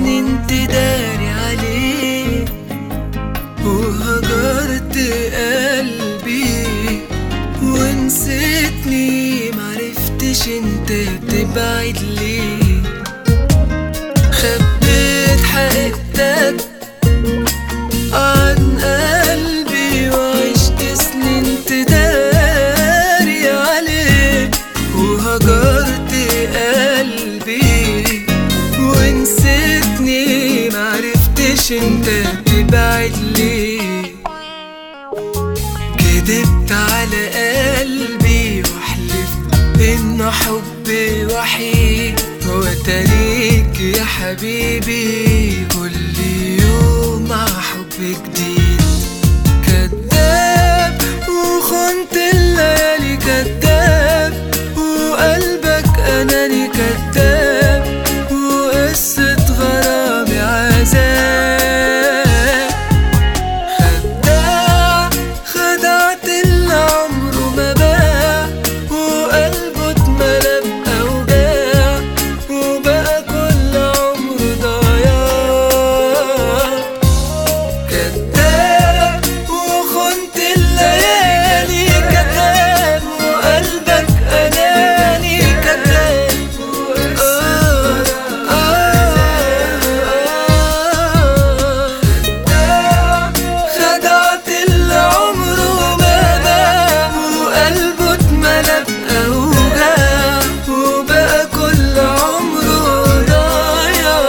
سنين تداري عليه وهجرت قلبي ونسيتني معرفتش انت بتبعد ليه خبيت حقيقتك عن قلبي وعشت سنين تداري عليك وهجرت قلبي ونسيتني معرفتش انت بتبعد ليه كدبت على قلبي وحلفت ان حبي وحيد وتاريك يا حبيبي كل يوم مع حب جديد كذاب وخنت الليالي كذاب وقلبك اناني كذاب وقصة غرامي عذاب خداع خدعت اللي عمره ما باع وقلبه اتملى بأوجاع وبقى كل عمره ضياع كذاب وخنت الليالي كذاب وقلبك أناني كذاب آه آه خدعت اللي عمره ما باع وقلبه اتملى بأوجاع وبقى كل عمره ضايع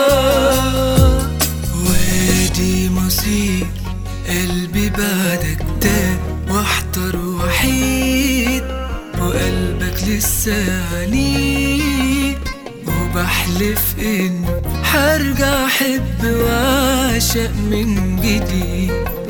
وادي مصير قلبي بعدك تاه واحتر وحيد وقلبك لسه عنيد وبحلف ان هرجع احب واعشق من جديد